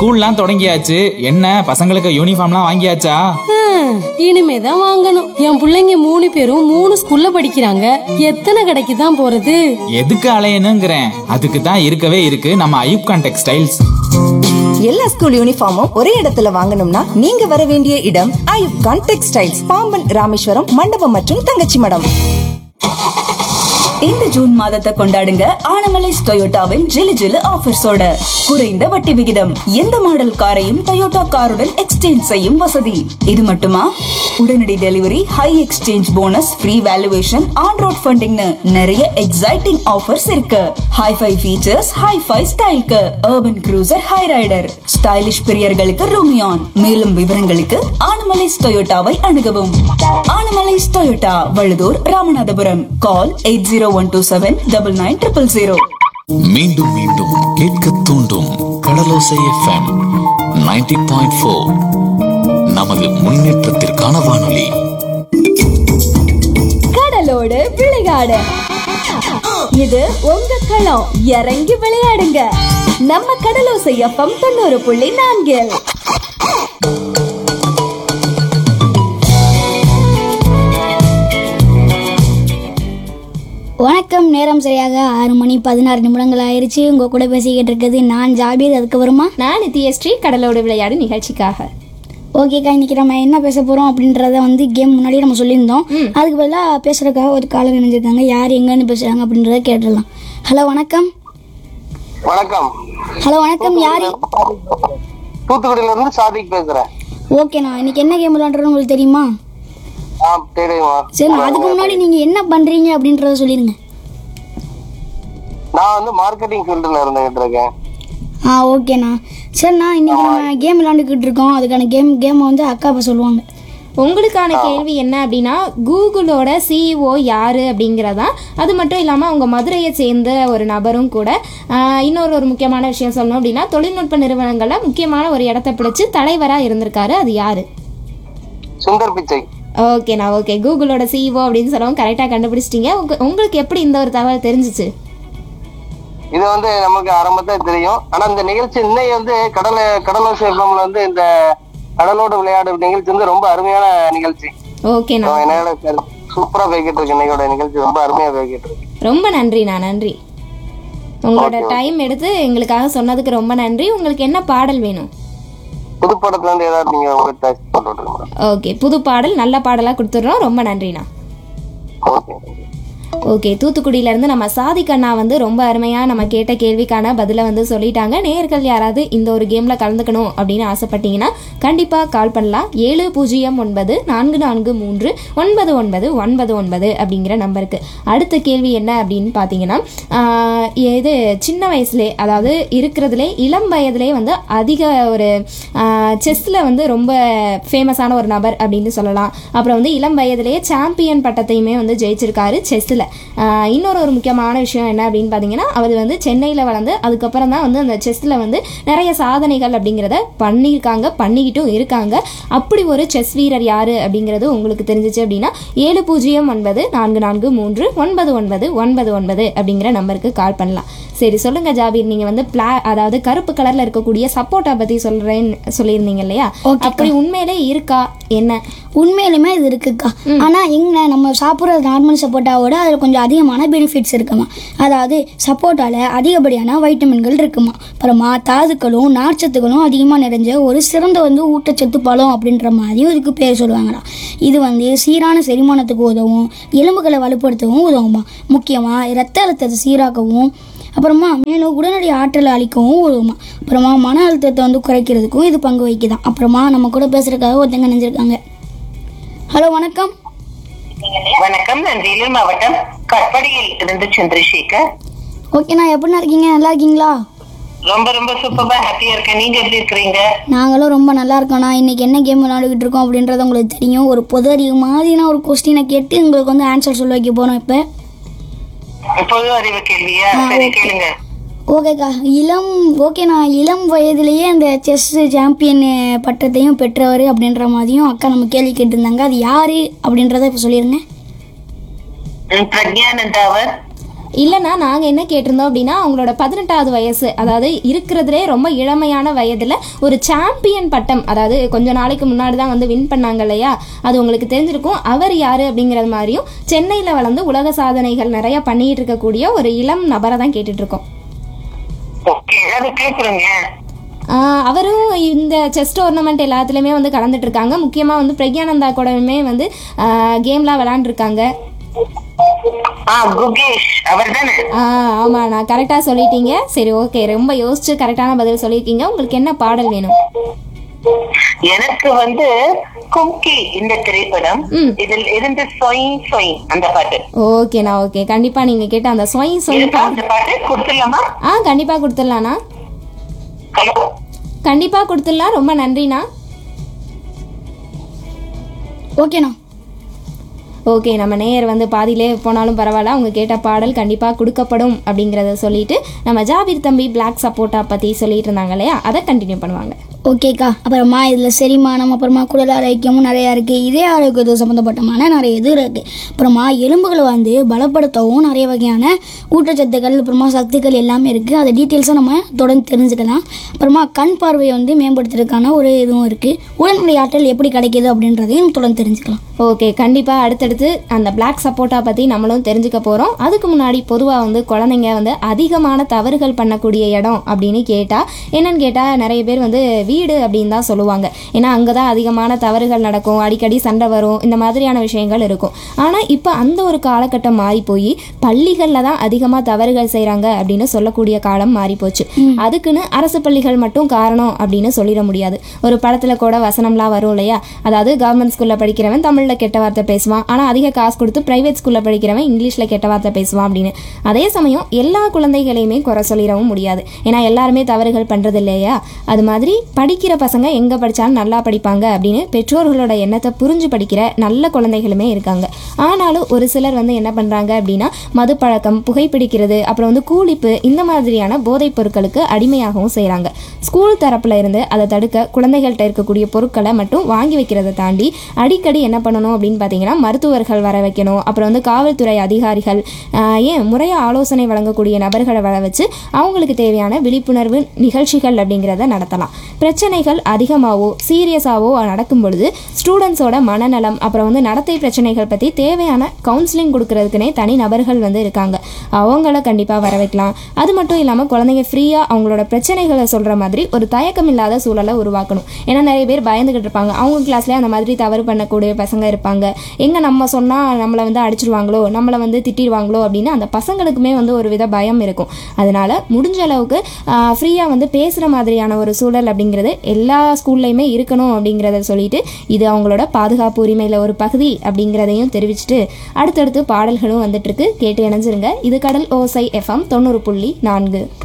ஸ்கூல்லாம் தொடங்கியாச்சு என்ன பசங்களுக்கு யூனிஃபார்ம்லாம் வாங்கியாச்சா ஹம், இனிமேதான் வாங்கணும் என் புள்ளைங்க மூணு பேரும் மூணு ஸ்கூல்ல படிக்கிறாங்க எத்தனை கடைக்கு தான் போறது எதுக்கு அலையணுங்கிறேன் அதுக்கு தான் இருக்கவே இருக்கு நம்ம ஐயூப்கான் டெக்ஸ்டைல்ஸ் எல்லா ஸ்கூல் யூனிஃபார்மும் ஒரே இடத்துல வாங்கணும்னா நீங்க வர வேண்டிய இடம் ஐயூப் கான் டெக்ஸ்டைல்ஸ் பாம்பன் ராமேஸ்வரம் மண்டபம் மற்றும் தங்கச்சி மடம் இந்த ஜூன் மாதத்தை கொண்டாடுங்க ஆனமலைஸ் டொயோட்டாவின் ஜிலு ஜிலு ஆஃபர்ஸோட குறைந்த வட்டி விகிதம் எந்த மாடல் காரையும் டொயோட்டா காருடன் எக்ஸ்சேஞ்ச் செய்யும் வசதி இது மட்டுமா உடனடி delivery high exchange bonus free valuation on road ஃபண்டிங்னு நிறைய எக்ஸைட்டிங் ஆஃபர்ஸ் இருக்கு ஹைஃபை ஃபீச்சர்ஸ் ஹைஃபை ஸ்டைல்க்கு urban cruiser Hyryder stylish பிரியர்களுக்கு ரூமியான் மேலும் விவரங்களுக்கு ஆனமலைஸ் டொயோட்டாவை அணுகவும் Anamallais Toyota Vazhuthur Ramanathapuram call eight zero one two seven double nine triple zero மீண்டும் மீண்டும் கேட்க தூண்டும் கடலோசை எஃப்எம் 90.4 பாயிண்ட் ஃபோர் நமது முன்னேற்றத்திற்கான வானொலி கடலோடு விளையாடு இது உங்க களம் இறங்கி விளையாடுங்க நம்ம கடலோசை எஃப்எம் தொண்ணூறு புள்ளி நான்கில் வணக்கம் நேரம் சரியாக ஆறு மணி பதினாறு நிமிடங்கள் ஆயிருச்சு உங்க கூட பேசிக்கிட்டு இருக்குது நான் ஜாபீர் அதுக்கு வருமா நான் நித்யஸ்ரீ கடலோடு விளையாடு நிகழ்ச்சிக்காக ஓகேக்கா இன்னைக்கு நம்ம என்ன பேச போறோம் அப்படின்றத வந்து கேம் முன்னாடியே நம்ம சொல்லியிருந்தோம் அதுக்கு பதிலாக பேசுறதுக்காக ஒரு காலம் நினைஞ்சிருக்காங்க யார் எங்கன்னு பேசுறாங்க அப்படின்றத கேட்டுடலாம் ஹலோ வணக்கம் வணக்கம் ஹலோ வணக்கம் யார் தூத்துக்குடியில இருந்து சாதிக் பேசுறேன் ஓகேண்ணா இன்னைக்கு என்ன கேம் விளாண்டுறோம் உங்களுக்கு தெரியுமா ஆ தெரியுமா சரி அதுக்கு முன்னாடி நீங்க என்ன பண்றீங்க அப்படின்றத சொல்லிருங்க நான் வந்து மார்க்கெட்டிங் ஃபீல்டுல இருந்துகிட்டு இருக்கேன் ஆ ஓகேண்ணா சரிண்ணா இன்னைக்கு நம்ம கேம் விளாண்டுக்கிட்டு இருக்கோம் அதுக்கான கேம் கேமை வந்து அக்கா இப்போ சொல்லுவாங்க உங்களுக்கான கேள்வி என்ன அப்படின்னா கூகுளோட சிஇஓ யாரு அப்படிங்கிறதா அது மட்டும் இல்லாமல் அவங்க மதுரையை சேர்ந்த ஒரு நபரும் கூட ஆஹ், இன்னொரு ஒரு முக்கியமான விஷயம் சொல்லணும் அப்படின்னா தொழில்நுட்ப நிறுவனங்களில் முக்கியமான ஒரு இடத்த பிடிச்சு தலைவராக இருந்திருக்காரு அது யாரு சுந்தர் பிச்சை ஓகேண்ணா ஓகே கூகுளோட சிஇஓ அப்படின்னு சொல்லவும் கரெக்டாக கண்டுபிடிச்சிட்டீங்க உங்க உங்களுக்கு எப்படி இந்த ஒரு தகவல் தெரிஞ்சிச்சு இது வந்து நமக்கு ஆரம்பத்துல தெரியும் ஆனா இந்த நிகழ்ச்சி இன்னைக்கு வந்து கடல கடலோசை எஃப்எம்ல வந்து இந்த கடலோடு விளையாடு நிகழ்ச்சி வந்து ரொம்ப அருமையான நிகழ்ச்சி ஓகேண்ணா என்னோட சூப்பரா போய்கிட்டு இருக்கு இன்னையோட நிகழ்ச்சி ரொம்ப அருமையா போய்கிட்டு இருக்கு ரொம்ப நன்றிண்ணா நன்றி உங்களோட டைம் எடுத்து எங்களுக்காக சொன்னதுக்கு ரொம்ப நன்றி உங்களுக்கு என்ன பாடல் வேணும் புதுப்படத்துல இருந்து ஏதாவது நீங்க உங்களுக்கு போட்டு விட்டுருங்க ஓகே புது பாடல் நல்ல பாடலாக கொடுத்துட்றோம் ரொம்ப நன்றிண்ணா ஓகே ஓகே தூத்துக்குடியிலேருந்து நம்ம சாதிக் அண்ணா வந்து ரொம்ப அருமையாக நம்ம கேட்ட கேள்விக்கான பதிலை வந்து சொல்லிட்டாங்க நேயர்கள் யாராவது இந்த ஒரு கேமில் கலந்துக்கணும் அப்படின்னு ஆசைப்பட்டீங்கன்னா கண்டிப்பாக கால் பண்ணலாம் ஏழு பூஜ்ஜியம் ஒன்பது நான்கு நான்கு மூன்று ஒன்பது ஒன்பது ஒன்பது ஒன்பது அப்படிங்கிற நம்பருக்கு அடுத்த கேள்வி என்ன அப்படின்னு பார்த்தீங்கன்னா ஆஹ், இது சின்ன வயசுலே அதாவது இருக்கிறதுலே இளம் வயதிலே வந்து அதிக ஒரு செஸ்ஸில் வந்து ரொம்ப ஃபேமஸான ஒரு நபர் அப்படின்னு சொல்லலாம் அப்புறம் வந்து இளம் வயதிலேயே சாம்பியன் பட்டத்தையுமே வந்து ஜெயிச்சிருக்காரு செஸ்ஸில் இன்னொரு ஒரு முக்கியமான விஷயம் என்ன அப்படின்னு பார்த்தீங்கன்னா அவர் வந்து சென்னையில் வளர்ந்து அதுக்கப்புறம் தான் வந்து அந்த செஸ்ஸில் வந்து நிறைய சாதனைகள் அப்படிங்கிறத பண்ணியிருக்காங்க பண்ணிக்கிட்டும் இருக்காங்க அப்படி ஒரு செஸ் வீரர் யார் அப்படிங்கிறது உங்களுக்கு தெரிஞ்சிச்சு அப்படின்னா ஏழு பூஜ்ஜியம் ஒன்பது நான்கு நான்கு மூன்று ஒன்பது ஒன்பது ஒன்பது ஒன்பது அப்படிங்கிற நம்பருக்கு கால் பண்ணலாம் சரி சொல்லுங்க ஜாபீர் நீங்க வந்து பிளா அதாவது கருப்பு கலர்ல இருக்கக்கூடிய சப்போட்டா பத்தி சொல்றேன்னு சொல்லியிருந்தீங்க இல்லையா அப்படி உண்மையிலே இருக்கா என்ன உண்மையிலுமே இது இருக்குக்கா ஆனால் எங்க நம்ம சாப்பிட்ற நார்மல் சப்போட்டாவோட அதில் கொஞ்சம் அதிகமான பெனிஃபிட்ஸ் இருக்குமா அதாவது சப்போட்டாவில் அதிகப்படியான வைட்டமின்கள் இருக்குமா அப்புறமா தாதுக்களும் நார்ச்சத்துக்களும் அதிகமாக நிறைஞ்ச ஒரு சிறந்த வந்து ஊட்டச்சத்து பழம் அப்படின்ற மாதிரியும் இதுக்கு பேர் சொல்லுவாங்கடா இது வந்து சீரான செரிமானத்துக்கு உதவும் எலும்புகளை வலுப்படுத்தவும் உதவுமா முக்கியமாக இரத்த அழுத்தத்தை சீராக்கவும் அப்புறமா மேலும் உடனடி ஆற்றலை அளிக்கவும் உதவுமா அப்புறமா மன அழுத்தத்தை வந்து குறைக்கிறதுக்கும் இது பங்கு வகிக்குதான் அப்புறமா நம்ம கூட பேசுறதுக்காக ஒருத்தங்க நினைஞ்சிருக்காங்க ஹலோ வணக்கம் வணக்கம் நான் வேலூர் மாவட்டம் கட்படியில் இருந்து சந்திரசேகர் ஓகேண்ணா எப்படிண்ணா இருக்கீங்க நல்லா இருக்கீங்களா ரொம்ப ரொம்ப சூப்பரா ஹாப்பியா இருக்கேன் நீங்க எப்படி இருக்கிறீங்க நாங்களும் ரொம்ப நல்லா இருக்கோண்ணா இன்னைக்கு என்ன கேம் விளையாண்டுக்கிட்டு இருக்கோம் அப்படின்றது உங்களுக்கு தெரியும் ஒரு பொது அறிவு மாதிரியான ஒரு கொஸ்டினை கேட்டு உங்களுக்கு வந்து ஆன்சர் சொல்ல வைக்க போகிறோம் இப்போ பொது அறிவு கேள்வியா ஆ, சரி ஓகே. கேளுங்க ஓகேக்கா இளம் ஓகேண்ணா இளம் வயதிலேயே அந்த செஸ் சாம்பியன் பட்டத்தையும் பெற்றவர் அப்படின்ற மாதிரியும் அக்கா நம்ம கேள்வி கேட்டிருந்தாங்க அது யாரு அப்படின்றத இப்போ சொல்லிடுங்க ம், பிரக்ஞானந்தா அவர் இல்லைன்னா நாங்கள் என்ன கேட்டிருந்தோம் அப்படின்னா அவங்களோட பதினெட்டாவது வயசு அதாவது இருக்கிறதுலே ரொம்ப இளமையான வயதில் ஒரு சாம்பியன் பட்டம் அதாவது கொஞ்ச நாளைக்கு முன்னாடி தான் வந்து வின் பண்ணாங்க இல்லையா அது உங்களுக்கு தெரிஞ்சிருக்கும் அவர் யார் அப்படிங்கிறது மாதிரியும் சென்னையில் வளர்ந்து உலக சாதனைகள் நிறைய பண்ணிட்டு இருக்கக்கூடிய ஒரு இளம் நபரை தான் கேட்டுட்டு இருக்கோம் ஓகே அது கேக்குறேங்க ஆஹ் அவரும் இந்த செஸ் டோர்னமெண்ட் எல்லாத்துலேயுமே வந்து கலந்துட்டு இருக்காங்க முக்கியமாக வந்து பிரக்யானந்தா கூடவுமே வந்து கேம்லாம் விளாண்டுருக்காங்க ஆ குகேஷ் அவர் தானே ஆமாம் நான் கரெக்டாக சொல்லிட்டீங்க சரி ஓகே ரொம்ப யோசிச்சு கரெக்டான பதில் சொல்லியிருக்கீங்க உங்களுக்கு என்ன பாடல் வேணும் எனக்கு வந்து கும்கி இந்த திரைப்படம் இதில் இருந்து சொய் சொய் அந்த பாட்டு ஓகேண்ணா ஓகே கண்டிப்பாக நீங்கள் கேட்ட அந்த சொய் சொய் இருக்கா அந்த பாட்டு கொடுத்துடலாமா ஆ கண்டிப்பாக கொடுத்துடலாண்ணா ஹலோ கண்டிப்பாக கொடுத்துடலாம் ரொம்ப நன்றிண்ணா ஓகேண்ணா ஓகே நம்ம நேயர் வந்து பாதியிலே போனாலும் பரவாயில்ல அவங்க கேட்ட பாடல் கண்டிப்பாக கொடுக்கப்படும் அப்படிங்கிறத சொல்லிட்டு நம்ம ஜாபீர் தம்பி பிளாக் சப்போட்டா பற்றி சொல்லிட்டு இருந்தாங்க இல்லையா அதை கண்டினியூ பண்ணுவாங்க ஓகேக்கா அப்புறமா இதில் செரிமானம் அப்புறமா குடல் ஆரோக்கியமும் நிறையா இருக்குது இதே ஆரோக்கியத்து சம்மந்தப்பட்டமான நிறைய இது இருக்குது அப்புறமா எலும்புகளை வந்து பலப்படுத்தவும் நிறைய வகையான ஊட்டச்சத்துக்கள் அப்புறமா சத்துக்கள் எல்லாமே இருக்குது அதை டீட்டெயில்ஸாக நம்ம தொடர்ந்து தெரிஞ்சுக்கலாம் அப்புறமா கண் பார்வையை வந்து மேம்படுத்துறதுக்கான ஒரு இதுவும் இருக்குது உடல்நிலை ஆற்றல் எப்படி கிடைக்கிது அப்படின்றதையும் தொடர்ந்து தெரிஞ்சுக்கலாம் ஓகே கண்டிப்பாக அடுத்தடுத்து அந்த பிளாக் சப்போட்டா பற்றி நம்மளும் தெரிஞ்சுக்க போகிறோம் அதுக்கு முன்னாடி பொதுவாக வந்து குழந்தைங்க வந்து அதிகமான தவறுகள் பண்ணக்கூடிய இடம் அப்படின்னு கேட்டால் என்னன்னு கேட்டால் நிறைய பேர் வந்து வீடு அப்படின்னு தான் சொல்லுவாங்க ஏன்னா அங்கே தான் அதிகமான தவறுகள் நடக்கும் அடிக்கடி சண்டை வரும் இந்த மாதிரியான விஷயங்கள் இருக்கும் ஆனால் இப்போ அந்த ஒரு காலகட்டம் மாறி போய் பள்ளிகளில் தான் அதிகமாக தவறுகள் செய்கிறாங்க அப்படின்னு சொல்லக்கூடிய காலம் மாறி போச்சு அதுக்குன்னு அரசு பள்ளிகள் மட்டும் காரணம் அப்படின்னு சொல்லிட முடியாது ஒரு படத்தில் கூட வசனம்லாம் வரும் இல்லையா அதாவது கவர்மெண்ட் ஸ்கூலில் படிக்கிறவன் தமிழில் கெட்ட வார்த்தை பேசுவான் ஆனால் அதிக காசு கொடுத்து ப்ரைவேட் ஸ்கூலில் படிக்கிறவன் இங்கிலீஷில் கெட்ட வார்த்தை பேசுவான் அப்படின்னு அதே சமயம் எல்லா குழந்தைகளையுமே குறை சொல்லிடவும் முடியாது ஏன்னா எல்லாருமே தவறுகள் பண்ணுறது இல்லையா அது மாதிரி படிக்கிற பசங்க எங்கே படித்தாலும் நல்லா படிப்பாங்க அப்படின்னு பெற்றோர்களோட எண்ணத்தை புரிஞ்சு படிக்கிற நல்ல குழந்தைகளுமே இருக்காங்க ஆனாலும் ஒரு சிலர் வந்து என்ன பண்ணுறாங்க அப்படின்னா மது பழக்கம் புகைப்பிடிக்கிறது அப்புறம் வந்து கூலிப்பு இந்த மாதிரியான போதைப் பொருட்களுக்கு அடிமையாகவும் செய்கிறாங்க ஸ்கூல் தரப்புல இருந்து அதை தடுக்க குழந்தைகள்கிட்ட இருக்கக்கூடிய பொருட்களை மட்டும் வாங்கி வைக்கிறதை தாண்டி அடிக்கடி என்ன பண்ணணும் அப்படின்னு பார்த்தீங்கன்னா மருத்துவர்கள் வர வைக்கணும் அப்புறம் வந்து காவல்துறை அதிகாரிகள் ஆஹ் ஏன் முறையாக ஆலோசனை வழங்கக்கூடிய நபர்களை வர வச்சு அவங்களுக்கு தேவையான விழிப்புணர்வு நிகழ்ச்சிகள் அப்படிங்கிறத நடத்தலாம் பிரச்சனைகள் அதிகமாகவோ சீரியஸாகவோ நடக்கும் பொழுது ஸ்டூடெண்ட்ஸோட மனநலம் அப்புறம் வந்து நடத்தை பிரச்சனைகள் பற்றி தேவையான கவுன்சிலிங் கொடுக்கறதுக்குனே தனி நபர்கள் வந்து இருக்காங்க அவங்கள கண்டிப்பாக வர வைக்கலாம் அது மட்டும் இல்லாமல் குழந்தைங்க ஃப்ரீயாக அவங்களோட பிரச்சனைகளை சொல்கிற மாதிரி ஒரு தயக்கம் இல்லாத சூழலை உருவாக்கணும் ஏன்னா நிறைய பேர் பயந்துகிட்டு இருப்பாங்க அவங்க கிளாஸ்லேயே அந்த மாதிரி தவறு பண்ணக்கூடிய பசங்க இருப்பாங்க எங்கே நம்ம சொன்னால் நம்மளை வந்து அடிச்சிருவாங்களோ நம்மளை வந்து திட்டிடுவாங்களோ அப்படின்னு அந்த பசங்களுக்குமே வந்து ஒரு வித பயம் இருக்கும் அதனால முடிஞ்ச அளவுக்கு ஃப்ரீயாக வந்து பேசுகிற மாதிரியான ஒரு சூழல் அப்படிங்கிறது எல்லா ஸ்கூல்லையுமே இருக்கணும் அப்படிங்கிறத சொல்லிட்டு இது அவங்களோட பாதுகாப்பு உரிமையில் ஒரு பகுதி அப்படிங்கிறதையும் தெரிவிச்சுட்டு அடுத்தடுத்து பாடல்களும் வந்துட்டு இருக்கு கேட்டு இணைஞ்சிருங்க இது கடல் ஓசை எஃப்எம் தொண்ணூறு புள்ளி நான்கு